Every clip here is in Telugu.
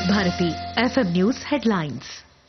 వివిధ భారతి ఎఫ్ఎం న్యూస్ హెడ్లైన్స్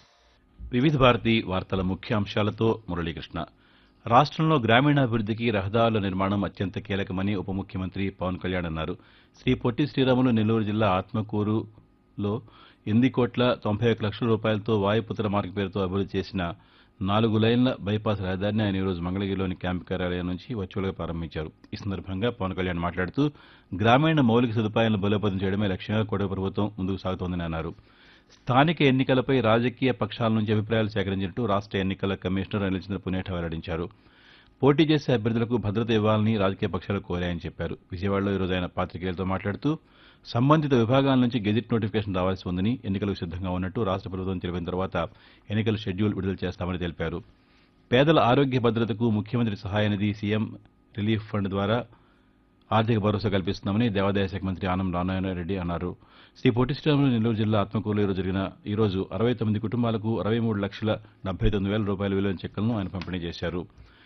వివిధ భారతి వార్తల ముఖ్యాంశాలతో మురళీకృష్ణ రాష్ట్రంలో గ్రామీణాభివృద్ధికి రహదారుల నిర్మాణం అత్యంత కీలకమని ఉప ముఖ్యమంత్రి పవన్ కళ్యాణ్ అన్నారు శ్రీ పొట్టి శ్రీరాములు నెల్లూరు జిల్లా ఆత్మకూరులో ఎనిమిది కోట్ల తొంభై ఒక్క లక్షల రూపాయలతో వాయుపుత్ర మార్గ పేరుతో అభివృద్ది చేసిన నాలుగు లైన్ల బైపాస్ రహదారిని ఆయన ఈరోజు మంగళగిరిలోని క్యాంపు కార్యాలయం నుంచి వర్చువల్గా ప్రారంభించారు ఈ సందర్భంగా పవన్ కళ్యాణ్ మాట్లాడుతూ గ్రామీణ మౌలిక సదుపాయాలను బలోపేతం చేయడమే లక్ష్యంగా కూటమి ప్రభుత్వం ముందుకు సాగుతోందని అన్నారు స్థానిక ఎన్నికలపై రాజకీయ పక్షాల నుంచి అభిప్రాయాలు సేకరించినట్టు రాష్ట్ర ఎన్నికల కమిషనర్ అనిల్చంద్ర పునేఠ వెల్లడించారు పోటీ చేసే అభ్యర్థులకు భద్రత ఇవ్వాలని రాజకీయ పక్షాలు కోరాయని చెప్పారు విజయవాడలో ఈరోజు ఆయన పాతికేయులతో మాట్లాడుతూ సంబంధిత విభాగాల నుంచి గెజిట్ నోటిఫికేషన్ రావాల్సి ఉందని ఎన్నికలకు సిద్దంగా ఉన్నట్టు రాష్ట్ర ప్రభుత్వం తెలిపిన తర్వాత ఎన్నికల షెడ్యూల్ విడుదల చేస్తామని తెలిపారు పేదల ఆరోగ్య భద్రతకు ముఖ్యమంత్రి సహాయ నిధి సీఎం రిలీఫ్ ఫండ్ ద్వారా ఆర్థిక భరోసా కల్పిస్తున్నామని దేవాదాయ శాఖ మంత్రి ఆనం రామాయణరెడ్డి అన్నారు శ్రీ పొట్టి శ్రీరాములు నెల్లూరు జిల్లా ఆత్మకూరులో ఈరోజు జరిగిన ఈ రోజు అరవై తొమ్మిది కుటుంబాలకు అరవై మూడు లక్షల డెబ్బై తొమ్మిది వేల రూపాయల విలువైన చెక్కులను ఆయన పంపిణీ చేశారు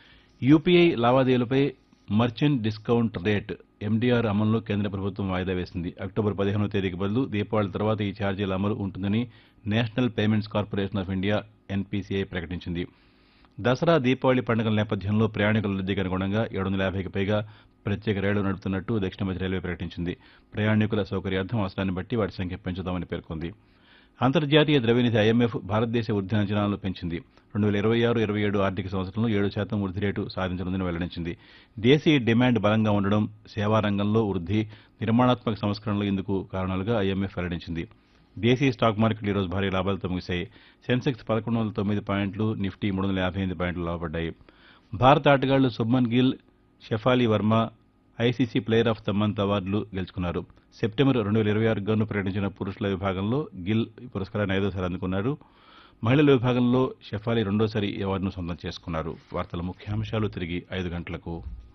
యూపీఐ లావాదేవీలపై మర్చెంట్ డిస్కౌంట్ రేట్ ఎండీఆర్ అమలులో కేంద్ర ప్రభుత్వం వాయిదా వేసింది అక్టోబర్ పదిహేనవ తేదీకి బదులు దీపావళి తర్వాత ఈ ఛార్జీల అమలు ఉంటుందని national payments corporation of India NPCI ప్రకటించింది దసరా దీపావళి పండుగల నేపథ్యంలో ప్రయాణికుల రద్దీకి అనుగుణంగా ఏడు వందల యాభైకి పైగా ప్రత్యేక రైళ్లు నడుపుతున్నట్టు దక్షిణ మధ్య రైల్వే ప్రకటించింది ప్రయాణికుల సౌకర్యార్థం అవసరాన్ని బట్టి వాటి సంఖ్య పెంచుతామని పేర్కొంది అంతర్జాతీయ ద్రవ్యనిధి ఐఎంఎఫ్ భారతదేశ వృద్ధి అంచనాలను పెంచింది రెండు వేల ఇరవై ఆరు ఇరవై ఏడు ఆర్థిక సంవత్సరంలో ఏడు శాతం వృద్ధి రేటు సాధించనుందని వెల్లడించింది దేశీయ డిమాండ్ బలంగా ఉండడం సేవా రంగంలో వృద్ధి నిర్మాణాత్మక సంస్కరణలు ఇందుకు కారణాలుగా ఐఎంఎఫ్ వెల్లడించింది దేశీయ స్టాక్ మార్కెట్లు ఈరోజు భారీ లాభాలతో ముగిశాయి సెన్సెక్స్ పదకొండు వందల తొమ్మిది పాయింట్లు నిఫ్టీ మూడు వందల యాభై ఎనిమిది పాయింట్లు లాభపడ్డాయి భారత ఆటగాళ్లు Shubman Gill Shafali Verma ICC player of the month అవార్డులు గెలుచుకున్నారు సెప్టెంబర్ రెండు వేల ఇరవై ఆరు గాను ప్రకటించిన పురుషుల విభాగంలో గిల్ ఈ పురస్కారాన్ని ఐదోసారి అందుకున్నారు మహిళల విభాగంలో షెఫాలి రెండోసారి ఈ అవార్డును సొంతం చేసుకున్నారు వార్తల ముఖ్యాంశాలు తిరిగి ఐదు గంటలకు